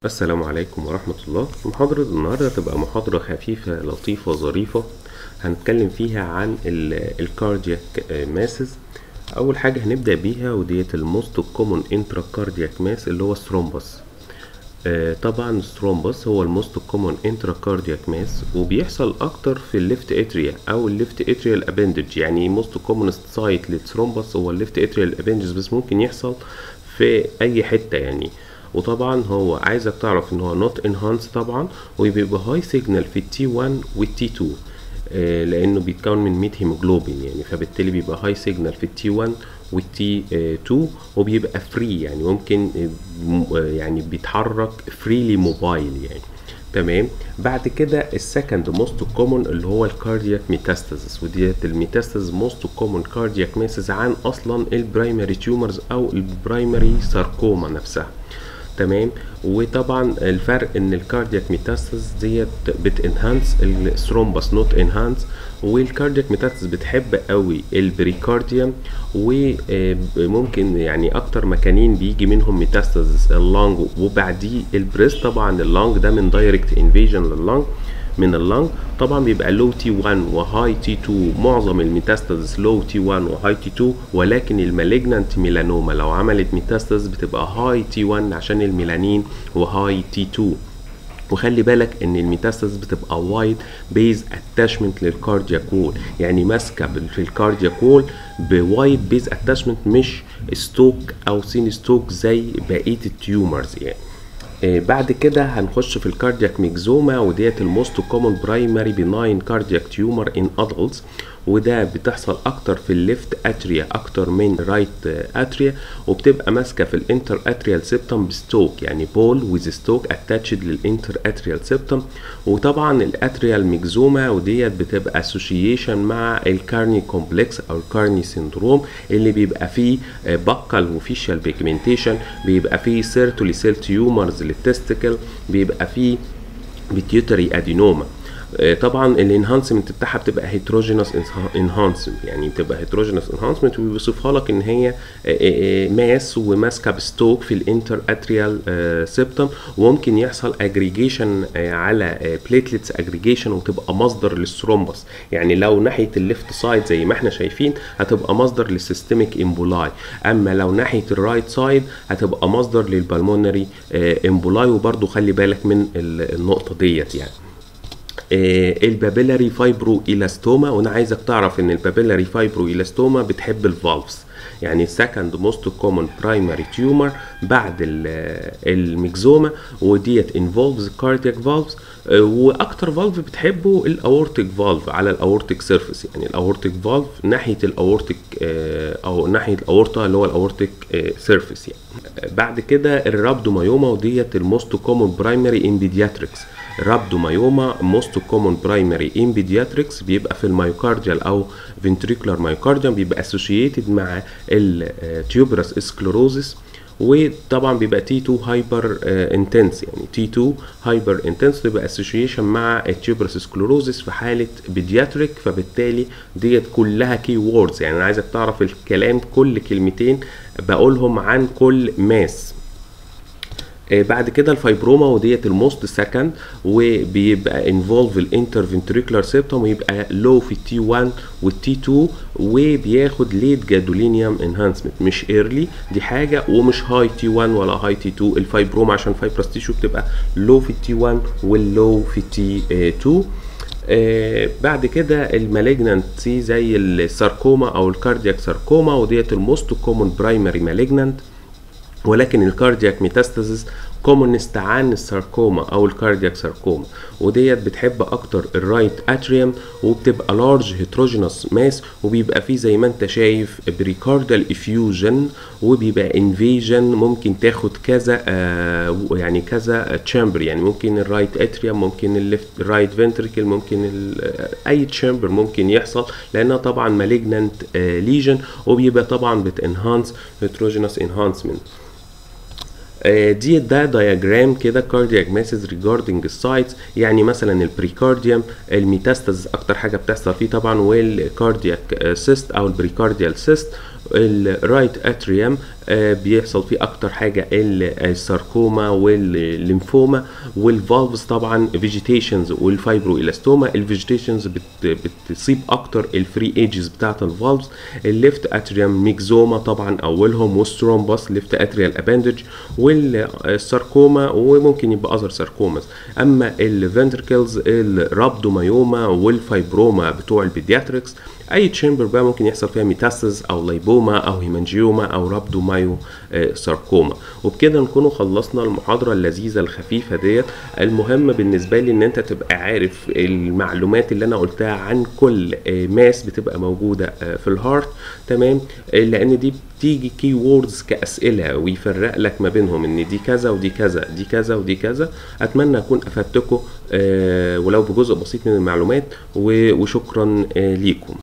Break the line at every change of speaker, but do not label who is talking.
السلام عليكم ورحمة الله محاضرة النهاردة تبقى محاضرة خفيفة لطيفة ظريفة هنتكلم فيها عن الكاردياك ماسز أول حاجة هنبدأ بيها وديت الموست كومون انترا كاردياك ماس اللي هو الثرومبس آه، طبعا الثرومبس هو الموست كومون انترا كاردياك ماس وبيحصل اكتر في الليفت اتريا او الليفت اتريال ابندج يعني موست كومون سايت للثرومبس هو الليفت اتريال ابندج بس ممكن يحصل في اي حته يعني وطبعا هو عايزك تعرف ان هو نوت انهانس طبعا وبيبقى هاي سيجنال في التي 1 والتي 2 آه، لانه بيتكون من 100 هيموجلوبين يعني فبالتالي بيبقى هاي سيجنال في التي 1 والتي 2 وبيبقى فري يعني ممكن آه، يعني بيتحرك فريلي موبايل يعني تمام بعد كده السكند موست كومون اللي هو الكاردياك ميتاستاسيس وديت الميتاستاسيس موست كومون كاردياك ميسز عن اصلا البرايمري تيومرز او البرايمري ساركوما نفسها تمام وطبعا الفرق ان الكاردياك ميتاستاسيس ديت بتنهانس الثرومبس نوت انهانس والكاردياك ميتاستاسيس بتحب قوي البريكارديوم وممكن يعني اكتر مكانين بيجي منهم ميتاستاسيس اللانج وبعديه البريست طبعا اللانج ده من دايركت انفيجن لللانج من اللنج طبعا بيبقى لو تي 1 وهاي تي 2 معظم الميتاستاسيس لو تي 1 وهاي تي 2 ولكن المالجنانت ميلانوما لو عملت ميتاستاسيس بتبقى هاي تي 1 عشان الميلانين وهاي تي 2 وخلي بالك ان الميتاستاسيس بتبقى وايد بيز اتاشمنت للكاردياك وول يعني ماسكه في الكاردياك وول بوايد بيز اتاشمنت مش ستوك او سين ستوك زي بقيه التيومرز يعني آه بعد كده هنخش في الكاردياك ميكزوما وديت الموست كومون برايمري بناين كاردياك تيومر ان ادلتس وده بتحصل اكتر في الليفت اتريا اكتر من رايت اتريا وبتبقى ماسكه في الانتر اتريال سيبتم بستوك يعني بول ويز ستوك اتاتشد للانتر اتريال سيبتم وطبعا الاتريال ميكزوما وديت بتبقى اسوشيشن مع الكارني كومبلكس او الكارني سيندروم اللي بيبقى فيه بكال وفيشال بيجمنتيشن بيبقى فيه سيرتولي سيل تيومرز للتستيكل بيبقى فيه بيتيوتري ادينوما طبعا الانهانسمنت بتاعها بتبقى هيتروجينوس انهانسمنت يعني بتبقى هيتروجينوس انهانسمنت وبيوصفها لك ان هي ماس وماسكه بستوك في الانتر اتريال سيبتم وممكن يحصل اجريجيشن على بليتلتس اجريجيشن وتبقى مصدر للثرومبس يعني لو ناحيه الليفت سايد زي ما احنا شايفين هتبقى مصدر للسيستميك امبولاي اما لو ناحيه الرايت سايد هتبقى مصدر للبلمونري امبولاي وبرده خلي بالك من النقطه ديت يعني آه البابيلاري فايبرو إلاستوما وانا عايزك تعرف ان البابيلاري فايبرو إلاستوما بتحب الفالفز يعني سكند موست كومون برايمري تيومر بعد الميكزوما وديت انفولفز كاردياك فالفز آه واكتر فالف بتحبه الاورتيك فالف على الاورتيك سيرفيس يعني الاورتيك فالف ناحيه الاورتيك آه او ناحيه الاورتا اللي هو الاورتيك سيرفيس يعني بعد كده الرابدومايوما وديت الموست كومون برايمري ان بيدياتريكس رابدومايوما موست كومون برايمري ان بيدياتريكس بيبقى في المايوكارديال او فنتريكولار مايوكارديوم بيبقى اسوشيتد مع التيوبرس اسكلوروزس وطبعا بيبقى تي 2 هايبر انتنس يعني تي 2 هايبر انتنس بيبقى اسوشيشن مع التيوبرس سكلوروزس في حاله بيدياتريك فبالتالي ديت كلها كي ووردز يعني انا عايزك تعرف الكلام كل كلمتين بقولهم عن كل ماس آه بعد كده الفايبروما وديت الموست سكند وبيبقى انفولف الانترفنتريكولار سيبتوم ويبقى لو في التي 1 والتي 2 وبياخد ليت جادولينيوم انهانسمنت مش ايرلي دي حاجه ومش هاي تي 1 ولا هاي تي 2 الفايبروما عشان فايبرس تيشو بتبقى لو في التي 1 واللو في التي 2 آه بعد كده المالجنانسي زي الساركوما او الكاردياك ساركوما وديت الموست كومون برايمري مالجنانت ولكن الكاردياك ميتاستاسيس كومونست عن الساركوما او الكاردياك ساركوما وديت بتحب اكتر الرايت اتريوم وبتبقى لارج هيتروجينوس ماس وبيبقى فيه زي ما انت شايف بريكاردال افيوجن وبيبقى انفيجن ممكن تاخد كذا آه يعني كذا تشامبر يعني ممكن الرايت اتريوم ممكن الليفت الرايت فنتريكل ممكن اي تشامبر ممكن يحصل لانها طبعا مالجنانت آه ليجن وبيبقى طبعا بتنهانس هيتروجينوس انهانسمنت دي ده دياجرام كده كاردياك ماسز ريجاردنج السايتس يعني مثلا البريكارديوم الميتاستاز اكتر حاجه بتحصل فيه طبعا والكاردياك سيست او البريكارديال سيست الرايت اتريوم بيحصل فيه اكتر حاجه الساركوما والليمفوما والفالفز طبعا فيجيتيشنز والفايبرو الاستوما الفيجيتيشنز بتصيب اكتر الفري ايجز بتاعه الفالفز الليفت اتريوم ميكزوما طبعا اولهم والسترومبس ليفت اتريال اباندج والساركوما وممكن يبقى اذر ساركوماز اما الفنتركلز الرابدومايوما والفايبروما بتوع البيدياتريكس اي تشامبر بقى ممكن يحصل فيها ميتاستاز او لايبوما او هيمانجيوما او رابدومايو ساركوما وبكده نكونوا خلصنا المحاضره اللذيذه الخفيفه ديت المهم بالنسبه لي ان انت تبقى عارف المعلومات اللي انا قلتها عن كل ماس بتبقى موجوده في الهارت تمام لان دي بتيجي كي ووردز كاسئله ويفرق لك ما بينهم ان دي كذا ودي كذا دي كذا ودي كذا اتمنى اكون افدتكم ولو بجزء بسيط من المعلومات وشكرا ليكم